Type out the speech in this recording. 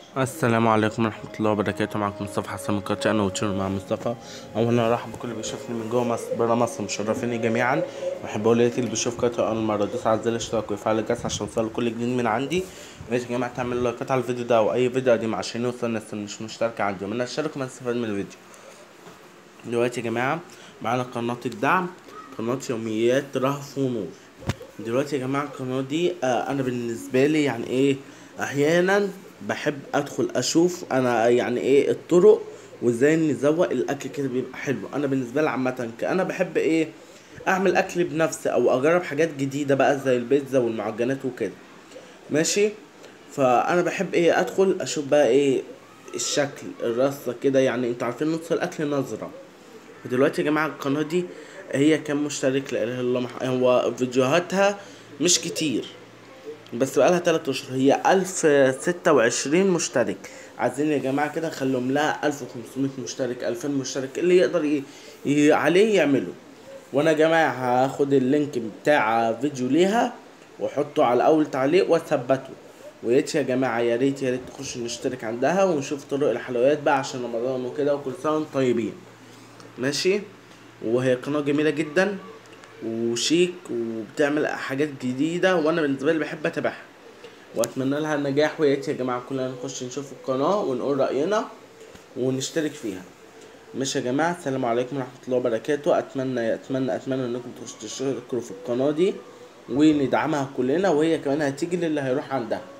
السلام عليكم ورحمة الله وبركاته معكم مصطفى حسن من قناة أنا وتشير مع مصطفى أولا أرحب بكل اللي بيشوفني من جوه مصر برا مصر مشرفيني جميعا وأحب أقول للي بيشوف قناتي أول مرة دوس على زر الاشتراك ويفعل الجرس عشان يوصل كل جديد من عندي ويا جماعة تعملوا لايكات على الفيديو ده وأي فيديو قديم عشان يوصل الناس اللي مش مشتركة عندي ومن اشترك ومن استفاد من الفيديو دلوقتي يا جماعة معانا قناة الدعم قناة يوميات رهف ونور دلوقتي يا جماعة القناة دي آه أنا بالنسبة لي يعني إيه أحيانا بحب أدخل أشوف أنا يعني إيه الطرق وإزاي نزوق الأكل كده بيبقى حلو أنا بالنسبة لي عامة أنا بحب إيه أعمل أكل بنفسي أو أجرب حاجات جديدة بقى زي البيتزا والمعجنات وكده ماشي فأنا بحب إيه أدخل أشوف بقى إيه الشكل الرصة كده يعني انتوا عارفين نص الأكل نظرة ودلوقتي يا جماعة القناة دي هي كام مشترك لا اله الا الله مح- هو فيديوهاتها مش كتير بس بقالها تلات اشهر هي الف ستة وعشرين مشترك عايزين يا جماعة كده نخليهم لها الف وخمسمية مشترك الفين مشترك اللي يقدر ي... ي... عليه يعمله وانا يا جماعة هاخد اللينك بتاع فيديو ليها واحطه على اول تعليق واثبته ويا يا جماعة يا ريت يا ريت تخشوا نشترك عندها ونشوف طرق الحلويات بقى عشان رمضان وكده وكل سنة وانتم طيبين ماشي وهي قناة جميلة جدا وشيك وبتعمل حاجات جديدة وانا بالنسبة لي بحب اتابعها واتمنى لها النجاح ويا ريت يا جماعة كلنا نخش نشوف القناة ونقول رأينا ونشترك فيها ماشي يا جماعة السلام عليكم ورحمة الله وبركاته اتمنى اتمنى اتمنى انكم تخشوا تشتركوا في القناة دي وندعمها كلنا وهي كمان هتيجي للي هيروح عندها